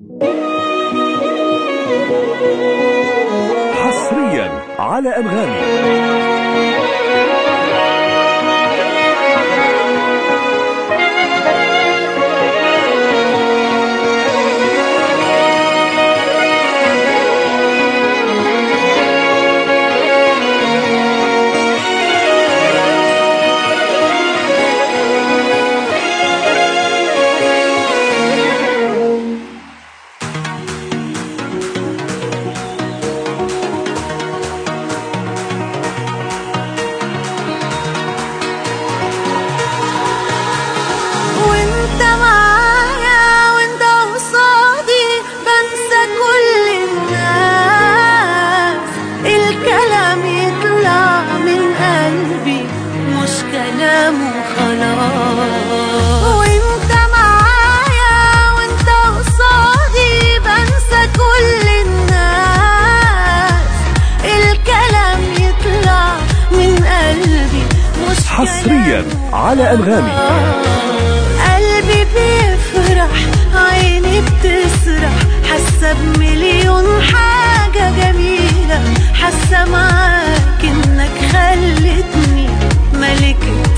حصريا على أنغامي وانت معايا وانت قصادي بنسى كل الناس الكلام يطلع من قلبي مش كلام وخلاص وانت معايا وانت قصادي بنسى كل الناس الكلام يطلع من قلبي مش حصريا كلام على أنغامي قلبي بيفرح عيني بتسرح حاسه بمليون حاجه جميله حاسه معاك انك خلتني ملكة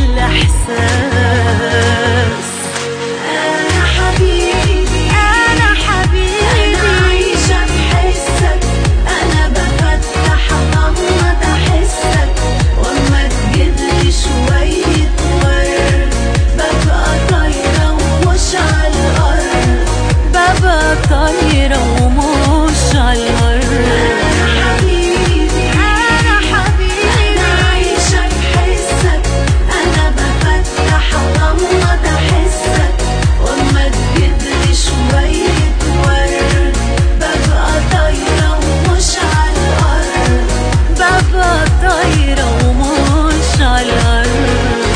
الاحساس انا حبيبي انا حبيبي انا عايشه بحسك انا بفتح اغمض احسك واما تجيبلي شويه ورد ببقى طايره ومش على الارض ببقى طايره ومش على الارض انا حبيبي انا حبيبي انا عايشه بحسك انا بفتح اغمض احسك واما تجيبلي شويه ورد ببقى طايره ومش على الارض ببقى طايره ومش على الارض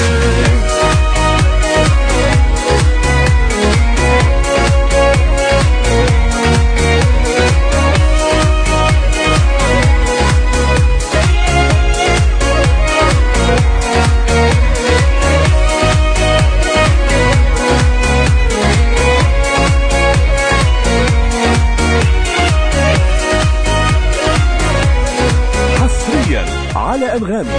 حصريا على أنغامي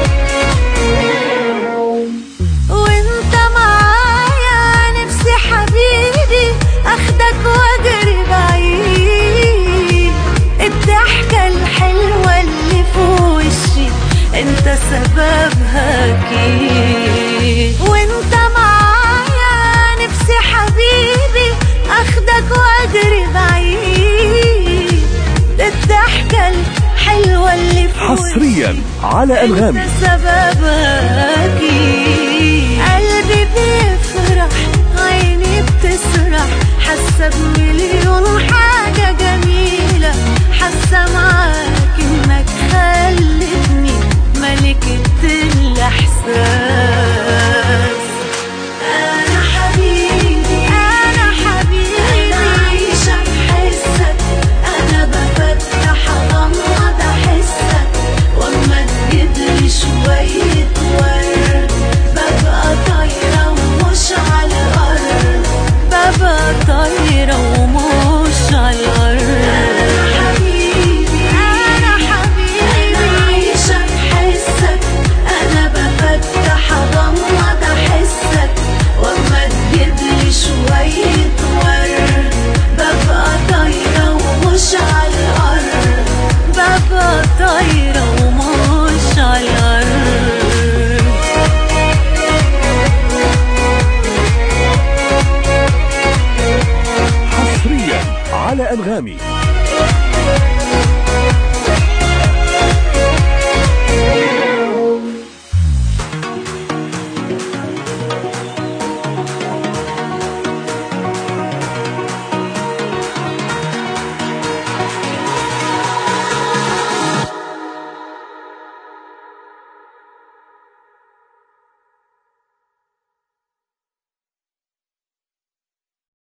وانت معايا نفسي حبيبي اخدك واجري بعيد الضحكة الحلوة اللي في وشي انت سببها اكيد وانت معايا نفسي حبيبي اخدك واجري بعيد الضحكة الحلوة اللي في حصريا وشي على أنغامي انت سببك قلبي بيفرح عيني بتسرح حاسه بمليون حاجه جميله حاسه معاك انك خلتني ملكة الاحساس انا حبيبي انا حبيبي انا عايشه بحسك انا بفتح اغمض احسك واما تجيبلي شويه ورد ببقى طايره ومش على الارض ببقى طايره ومش على الارض انا حبيبي انا حبيبي انا عايشه بحسك انا بفتح اغمض احسك واما تجيبلي شويه ورد ببقى طايره ومش على الارض ببقى طايره ومش على الارض حصريا على أنغامي